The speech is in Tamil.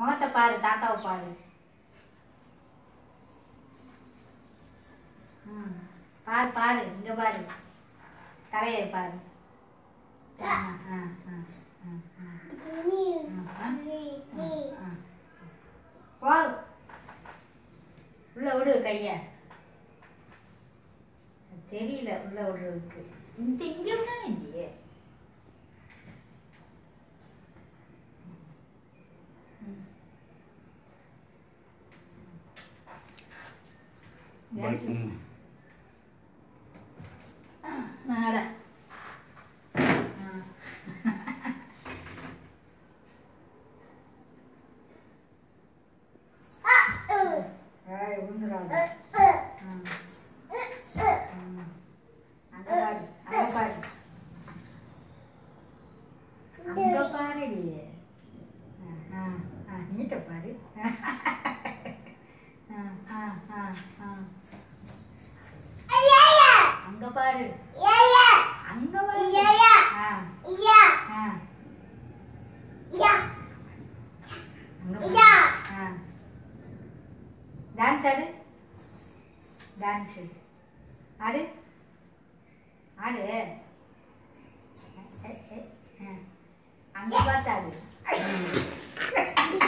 முகத்தை பாரு தாத்தாவை பாரு ம் பாரு பாரு இங்க பாரு தலையை பாரு ஆ ஆ ஆ ஆ ஆ ஆ போ உள்ள விடு கைய தெரியல உள்ள விடுறதுக்கு இந்த இங்க விடா இல்லையே பல்- ம். நாட ஏய் உண்டுறாது அங்க பாரு அங்க பாரு அங்க பாருடி ஆ, ஆ, ஆ, நீட்ட பாரு ஆ, ஆ, ஆ, ஆ. அங்க பாரு அங்க பாரு ஆ, ஆ, அங்க பாரு. ஆ. டான்ஸ் ஆடு டான்ஸ்